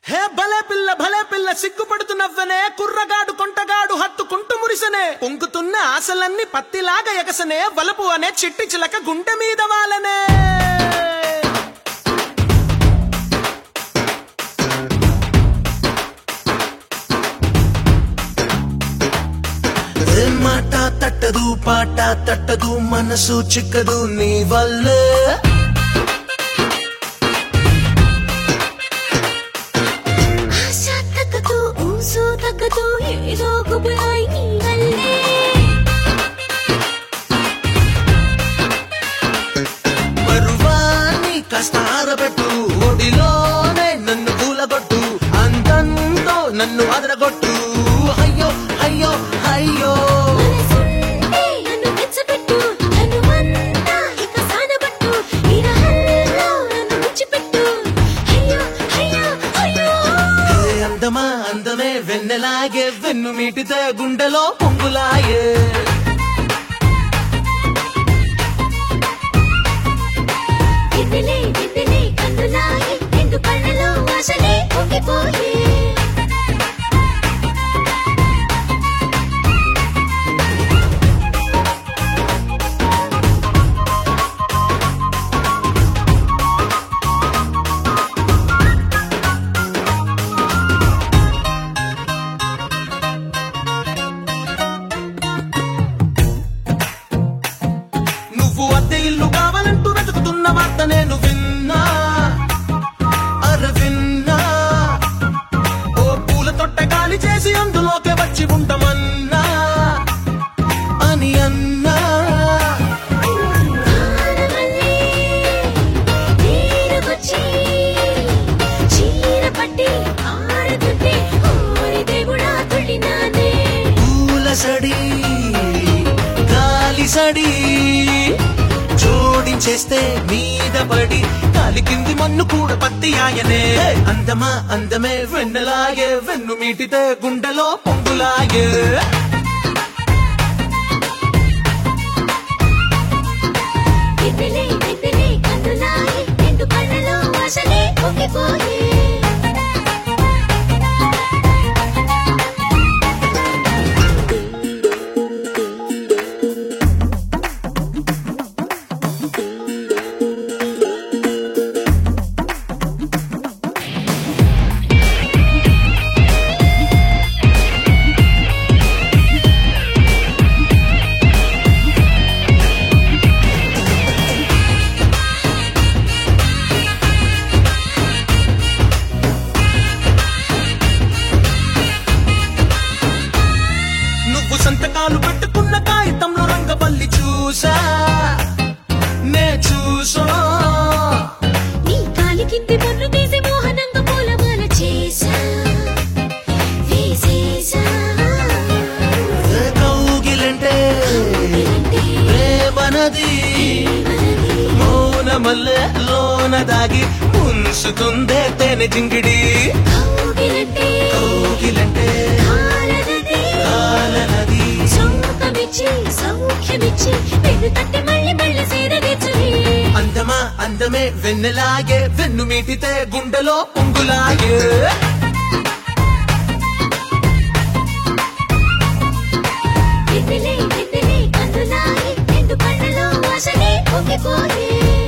హే భలే పిల్ల భలే పిల్ల సిగ్గుపడుతున్నవ్వనే కుర్రగాడు కొంటగాడు హత్తుకుంటూ మురిసనే పొంగుతున్న ఆశలన్నీ పత్తిలాగా ఎగసనే వలపు అనే చిట్టి చిలక గుండె మీద వాలనే ఏ మాట తట్టదు పాట తట్టదు మనసు చిక్కదు నీ వల్లే ఆశ తగ్గదు ఊసు తగ్గదు ఏదో గుబులాయి నీ వల్లే పరువాన్ని కాస్త ఆరబెట్టు ఒడిలోనే నన్ను కూలగొట్టు అందంతో నన్ను అదరగొట్టు అయ్యో అయ్యో అయ్యో మనసుంటే నన్ను తెచ్చబెట్టు హనుమంతా ఇక సానబట్టు ఇరహల్లో నన్ను విడిచిపెట్టు అయ్యో అయ్యో అయ్యో ఏ అందమా అందమే వెన్నెలాగే వెన్ను మీటితే గుండెలో పొంగులాగే వెన్నెలే వెన్నెలే కన్నులాయి రెండు కళ్ళలో ఆశలే పొంగిపోయే నువ్వు అద్దె ఇల్లు కావాలంటూ వెతుకుతున్న వార్త నేను విన్నా అర విన్నా ఓ పూల తొట్ట గాలి చేసి అందులోకే వచ్చి ఉండమన్నా అని అన్నా ఆనమల్లే నీరుకొచ్చి చీర పట్టి ఆడుతుంటే ఓరి దేవుడా తుళ్ళినానే పూల సడి గాలి సడి జోడించేస్తే మీద పడి కాలి కింది మన్ను కూడా పత్తి ఆయనే అందమా అందమే వెన్నెలాగే వెన్ను మీటితే గుండెలో పొంగులాగే వెన్నెలే వెన్నెలే కన్నులాయి రెండు కళ్ళలో ఆశలే పొంగిపోయే నువ్వు సంతకాలు పెట్టుకున్న కాగితంలో రంగవల్లి చూసా నే చూసా నీ కాలి కింది పన్ను తీసి మోహనంగా పూలమాల చేసా వేసేసా ఏ కౌగిలంటే అంటే ప్రేమనది మౌనమల్లె లోన దాగి ఉంచుతుందే తేనె జింగిడి కౌగిలంటే కౌగిలంటే కాలనది కాలనది సౌఖ్యమిచ్చి సౌఖ్యమిచ్చి వెన్ను తట్టి మళ్ళీ మళ్ళీ సీరగించుని అందమా అందమే వెన్నెలాగే వెన్ను మీటితే గుండెలో పొంగులాగే వెన్నెలే వెన్నెలే కన్నులాయి రెండు కళ్ళలో ఆశలే పొంగిపోయే